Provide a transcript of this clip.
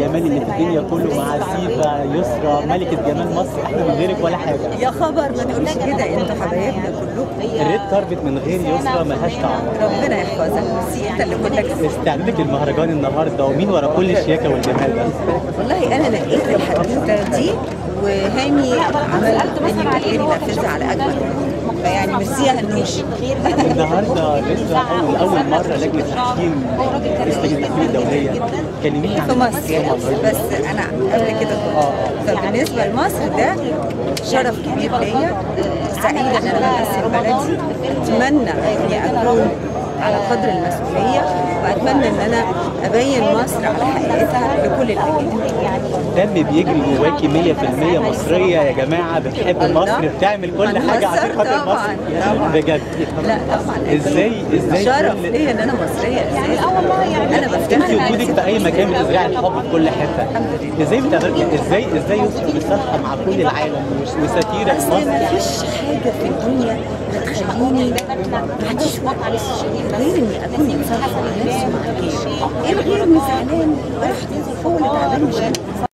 الجمال اللي في الدنيا كله مع سيفا يسرا ملكه جمال مصر احنا من غيرك ولا حاجه يا خبر ما تقولش كده انتوا حبايبنا كلكم الريد كاربت من غير يسرا ملهاش طعم ربنا يحفظك ميرسي انت اللي كنت استعدادك للمهرجان النهارده ومين ورا كل الشياكه والجمال ده والله انا نقيت الحدوته دي وهاني عمل اني مكاني نفذها على اجمل وجه. فيعني ميرسي يا هنوش النهارده لسه اول اول مره لجنه تحكيم رئيس لجنه التحكيم الدوليه كلميني عن في مصر بس انا قبل كده كنت فبالنسبه لمصر ده شرف كبير ليا سعيده ان انا بمثل بلدي اتمنى اني اكون على قدر المسؤوليه واتمنى ان انا ابين مصر على حقيقتها لكل الاجانب دم بيجري جواكي 100% مصريه يا جماعه بتحب الله. مصر بتعمل كل حاجه عشان هنهزر خاطر طبعاً، مصر طبعاً. بجد لا طبعا ازاي ازاي شرف كل- ليا ان انا مصريه اساسا انا انت بفتخر وجودك في اي مكان بتزرعي الحب في كل حته ازاي بتعملي ازاي ازاي يوسف مصالحه مع كل العالم وس- وسفيره اصل مصر ما فيش حاجه في الدنيا هتخليني ما عنديش وقت غير اني اكون مصالحه مع نفسي ومع غيري ايه الغير اللي زعلان واحد هو اللي تعبان مش انا